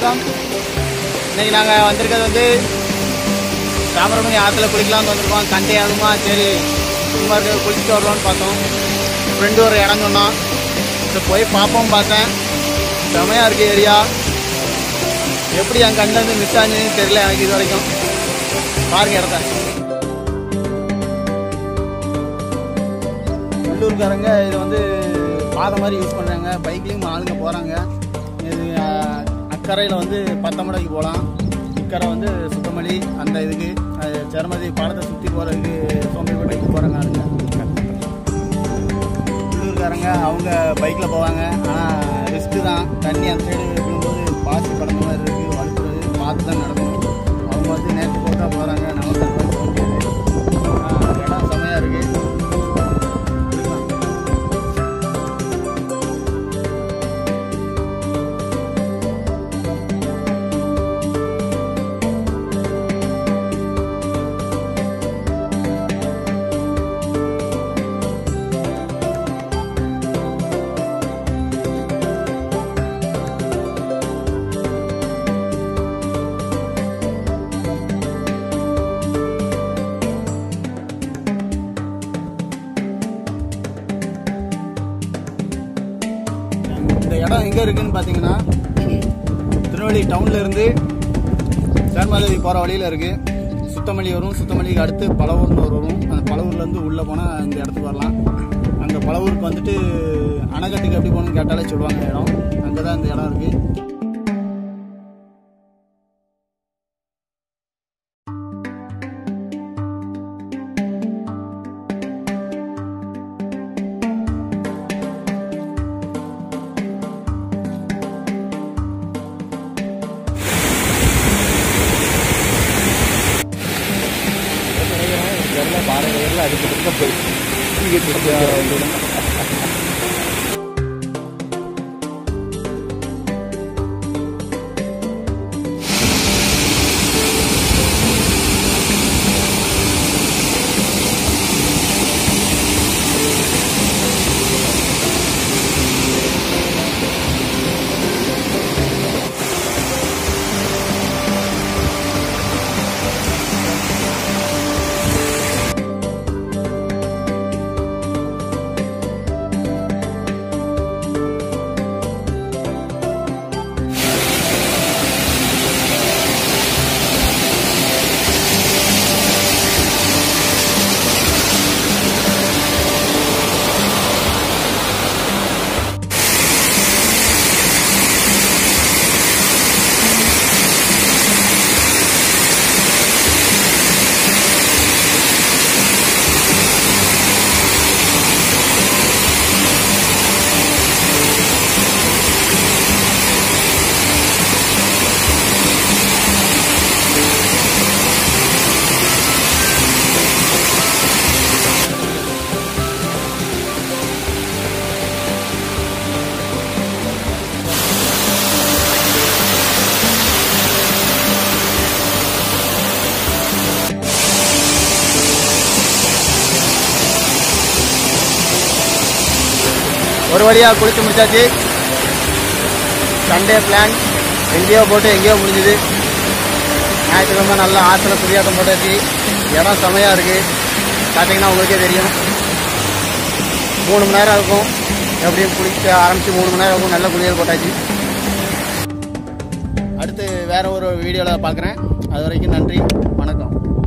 வணக்கம் இன்னைக்கு நாங்கள் வந்திருக்கிறது வந்து தாமிரபரணி ஆற்றுல குளிக்கலாம்னு வந்திருக்கோம் கண்டே அதுமா சரி சும்மா இருக்க குளிச்சுட்டு வரலாம்னு பார்த்தோம் ஃப்ரெண்டு ஒரு இடம் சொன்னோம் சரி போய் பார்ப்போம் பார்த்தேன் செமையாக இருக்கு ஏரியா எப்படி என் கண்டு வந்து மிஸ் ஆச்சுன்னு தெரியல எனக்கு இது வரைக்கும் பாருங்க இடத்த உள்ளூர்காரங்க இதை வந்து பாதை மாதிரி யூஸ் பண்ணுறாங்க பைக்லேயும் ஆளுங்க போகிறாங்க இது அஹ், அக்கறையில் வந்து பத்தமடைக்கு போகலாம் இக்கரை வந்து சுத்தமல்லி அந்த இதுக்கு அது செரமதி பாலத்தை சுற்றி போகிறதுக்கு சோம்பேறிப்பேட்டைக்கு போகிறாங்க ஆளுங்க உள்ளூர்காரங்க அவங்க பைக்கில் போவாங்க ஆனால் ரிஸ்க்கு தான் தண்ணி அந்த சைடு விழும்போது பாசி படந்த மாதிரி இருக்குது வழுக்குறது பார்த்து தான் நடக்கணும் அவங்க வந்து நேற்று போக்கா போகிறாங்க நமக்கு அந்த மாதிரி போக முடியாது ஆஹ், இடம் செமையாக இருக்குது இந்த இடம் எங்கே இருக்குன்னு பார்த்தீங்கன்னா திருநெல்வேலி டவுன்ல இருந்து சேர்மாதேவி போகிற வழியில் இருக்குது சுத்தமல்லி வரும் சுத்தமல்லிக்கு அடுத்து பழவூர்னு ஒரு வரும் அந்த பழவூர்லேருந்து உள்ளே போனால் இந்த இடத்துக்கு வரலாம் அந்த பழவூருக்கு வந்துட்டு அணைக்கட்டுக்கு எப்படி போகணும்னு கேட்டாலே சொல்லுவாங்க இடம் அங்கே தான் இந்த இடம் இருக்குது பாறைகளில் அடிக்கிட்டு போய் ஒரு வழியாக குளிச்சு முடிச்சாச்சு சண்டே பிளான் எங்கேயோ போட்டு எங்கேயோ முடிஞ்சுது ஞாயிற்றுக்கிழமை நல்லா ஆற்றுல குடியாட்டம் போட்டாச்சு இடம் செமையாக இருக்குது பார்த்தீங்கன்னா உங்களுக்கே தெரியும் மூணு மணி நேரம் இருக்கும் எப்படியும் குளிக்க ஆரம்பித்து மூணு மணி நேரம் இருக்கும் நல்ல குளியல் போட்டாச்சு அடுத்து வேற ஒரு வீடியோவில் பார்க்குறேன் அது வரைக்கும் நன்றி வணக்கம்